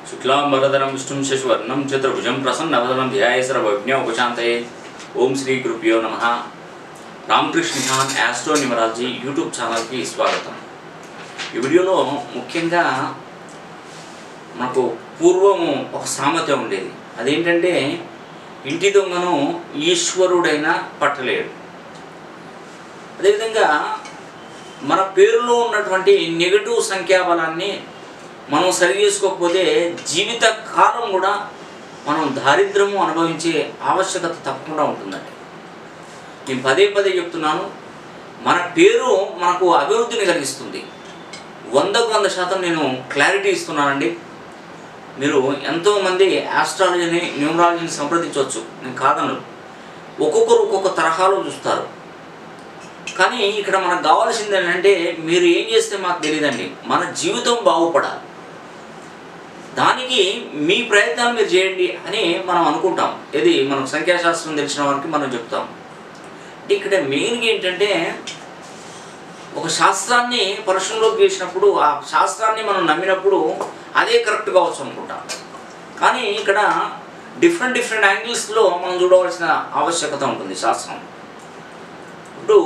శుక్లాంబరధరం విష్ణుం శశివర్ణం చతుర్భుజం ప్రసన్నవదనం ధ్యాయ సర్వజ్ఞ ఉపశాంతయే ఓం శ్రీ గురుభ్యో నమ Ramakrishna Khan astro numerology YouTube ఛానల్కి స్వాగతం ఈ వీడియోలో ముఖ్యంగా మనకు పూర్వం ఒక సామెత ఉండేది అదేంటంటే ఇంటి దొంగను ఈశ్వరుడైనా పట్టలేడు అదేవిధంగా మన పేరులో ఉన్నటువంటి నెగటివ్ సంఖ్యాబలాన్ని మనం సరి చేసుకోకపోతే జీవిత కాలం కూడా మనం దారిద్రము అనుభవించే ఆవశ్యకత తప్పకుండా ఉంటుందండి నేను పదే పదే చెప్తున్నాను మన పేరు మనకు అభివృద్ధిని కలిగిస్తుంది వందకు వంద శాతం నేను క్లారిటీ ఇస్తున్నానండి మీరు ఎంతోమంది ఆస్ట్రాలజీని న్యూమరాలజీని సంప్రదించవచ్చు నేను కాదను ఒక్కొక్కరు ఒక్కొక్క తరహాలో చూస్తారు కానీ ఇక్కడ మనకు కావాల్సింది ఏంటంటే మీరు ఏం చేస్తే మాకు తెలియదండి మన జీవితం బాగుపడాలి దానికి మీ ప్రయత్నాలు మీరు చేయండి అని మనం అనుకుంటాం ఇది మనకు సంఖ్యాశాస్త్రం తెలిసిన వారికి మనం చెప్తాం అంటే ఇక్కడ మెయిన్గా ఏంటంటే ఒక శాస్త్రాన్ని పరిశ్రమలోకి వేసినప్పుడు ఆ శాస్త్రాన్ని మనం నమ్మినప్పుడు అదే కరెక్ట్ కావచ్చు అనుకుంటాం కానీ ఇక్కడ డిఫరెంట్ డిఫరెంట్ యాంగిల్స్లో మనం చూడవలసిన ఆవశ్యకత ఉంటుంది శాస్త్రం ఇప్పుడు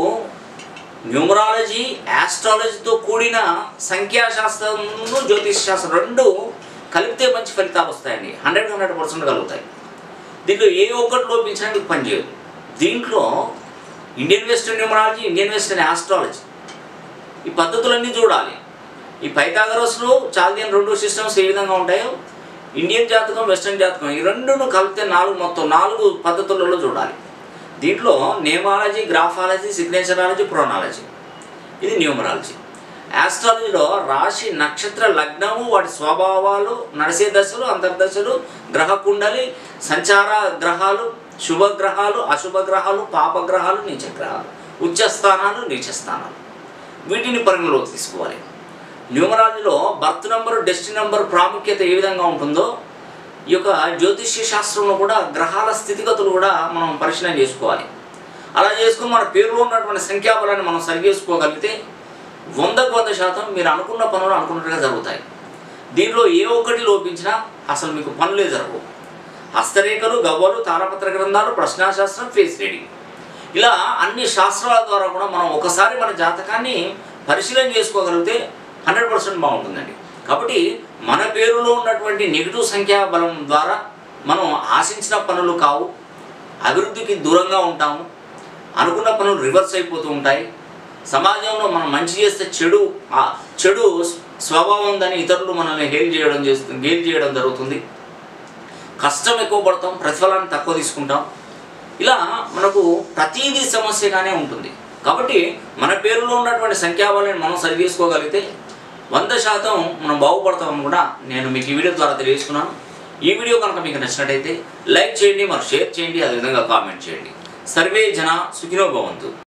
న్యూమరాలజీ ఆస్ట్రాలజీతో కూడిన సంఖ్యాశాస్త్రము జ్యోతిష్ శాస్త్రం రెండు కలిపితే మంచి ఫలితాలు వస్తాయండి హండ్రెడ్ హండ్రెడ్ పర్సెంట్ కలుగుతాయి దీంట్లో ఏ ఒక్కటి లోపించడానికి పనిచేయదు దీంట్లో Indian western numerology Indian western astrology ఈ పద్ధతులన్నీ చూడాలి ఈ పైథాగరస్లో చాల్దియన్ రెండు సిస్టమ్స్ ఏ విధంగా ఉంటాయో ఇండియన్ జాతకం వెస్టర్న్ జాతకం ఈ రెండును కలిపితే నాలుగు మొత్తం నాలుగు పద్ధతులలో చూడాలి దీంట్లో నేమాలజీ గ్రాఫాలజీ సిగ్నేచరాలజీ ప్రొనాలజీ ఇది న్యూమరాలజీ ఆస్ట్రాలజీలో రాశి నక్షత్ర లగ్నము వాటి స్వభావాలు నడిసే దశలు అంతర్దశలు గ్రహ కుండలి సంచార గ్రహాలు శుభ గ్రహాలు అశుభ గ్రహాలు పాప గ్రహాలు నీచ గ్రహాలు ఉచ్చ స్థానాలు నీచ స్థానాలు వీటిని పరిగణలోకి తీసుకోవాలి న్యూమరాలజీలో బర్త్ నెంబర్ డెస్టినీ నెంబర్ ప్రాముఖ్యత ఏ విధంగా ఉంటుందో ఈ యొక్క జ్యోతిష్య శాస్త్రంలో కూడా గ్రహాల స్థితిగతులు కూడా మనం పరిశీలన చేసుకోవాలి అలా చేసుకుని మన పేరులో ఉన్నటువంటి సంఖ్యాబలాన్ని మనం సరి చేసుకోగలిగితే వందకు వంద శాతం మీరు అనుకున్న పనులు అనుకున్నట్టుగా జరుగుతాయి దీనిలో ఏ ఒక్కటి లోపించినా అసలు మీకు పనులే జరగవు హస్తరేఖలు గవ్వలు తారపత్ర గ్రంథాలు ప్రశ్నాశాస్త్రం ఫేస్ రీడింగ్ ఇలా అన్ని శాస్త్రాల ద్వారా కూడా మనం ఒకసారి మన జాతకాన్ని పరిశీలన చేసుకోగలిగితే హండ్రెడ్ పర్సెంట్ బాగుంటుందండి కాబట్టి మన పేరులో ఉన్నటువంటి నెగిటివ్ సంఖ్యా బలం ద్వారా మనం ఆశించిన పనులు కావు అభివృద్ధికి దూరంగా ఉంటాము అనుకున్న పనులు రివర్స్ అయిపోతూ ఉంటాయి సమాజంలో మనం మంచి చేస్తే చెడు ఆ చెడు స్వభావం ఉందని ఇతరులు మనల్ని హేల్ చేయడం చేస్తు గేల్ చేయడం జరుగుతుంది కష్టం ఎక్కువ పడతాం ప్రతిఫలాన్ని తక్కువ తీసుకుంటాం ఇలా మనకు ప్రతీదీ సమస్యగానే ఉంటుంది కాబట్టి మన పేరులో ఉన్నటువంటి సంఖ్యాబలాన్ని మనం సరి చేసుకోగలిగితే వంద శాతం మనం బాగుపడతామని కూడా నేను మీకు ఈ వీడియో ద్వారా తెలియజేసుకున్నాను ఈ వీడియో కనుక మీకు నచ్చినట్టయితే లైక్ చేయండి మరి షేర్ చేయండి అదేవిధంగా కామెంట్ చేయండి సర్వే జన సుఖినో భవంతు